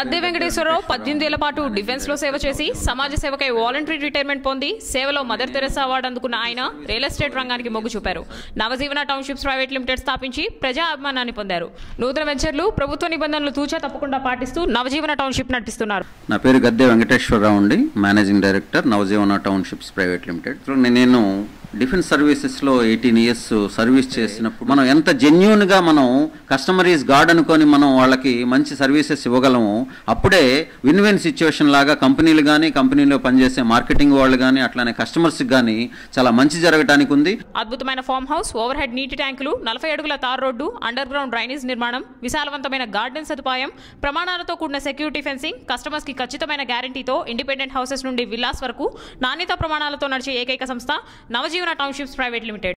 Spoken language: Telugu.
గద్దె వెంకటేశ్వరరావు పద్దెనిమిది ఏళ్ల పాటు డిఫెన్స్ లో సేవ చేసి సమాజ సేవకై వాలంటరీ రిటైర్మెంట్ పొంది సేవలో మదర్ తెరెసా అవార్డు అందుకున్న ఆయన రియల్ ఎస్టేట్ రంగానికి మొగ్గు చూపారు నవజీవన టౌన్షిప్స్ ప్రైవేట్ లిమిటెడ్ స్థాపించి ప్రజా అభిమానాన్ని పొందారు నూతన వెంచర్లు ప్రభుత్వ నిబంధనలు తూచా తప్పకుండా పాటిస్తూ నవజీవన టౌన్షిప్ నడిపిస్తున్నారు నా పేరు గద్దె వెంకటేశ్వరరావు అండి managing director Navajeevana townships private limited so నే- నేను డిఫెన్స్ సర్వీసెస్లో ఎయిటీన్ ఇయర్స్ సర్వీస్ చేసినప్పుడు మనం ఎంత జెన్యున్గా మనం కస్టమర్ ఈజ్ గాడ్ అనుకొని మనం వాళ్ళకి మంచి సర్వీసెస్ ఇవ్వగలము అప్పుడే విన్ విన్ సిచ్యువేషన్ లాగా కంపెనీలు కానీ కంపెనీలో పనిచేసే మార్కెటింగ్ వాళ్ళు కానీ అట్లానే కస్టమర్స్కి కానీ చాలా మంచి జరగటానికి ఉంది అద్భుతమైన ఫామ్ హౌస్ ఓవర్ హెడ్ నీటి ట్యాంకులు నలభై అడుగుల tar road underground drainage నిర్మాణం విశాలవంతమైన గార్డెన్ సదుపాయం ప్రమాణాలతో కూడిన సెక్యూరిటీ ఫెన్సింగ్ కస్టమర్స్ కి ఖచ్చితమైన గ్యారంటీతో ఇండిపెండెంట్ హౌసెస్ నుండి విల్లాస్ వరకు నాణ్యత ప్రమాణాలతో నడిచే ఏకైక సంస్థ నవజీవన టౌన్షిప్స్ ప్రైవేట్ లిమిటెడ్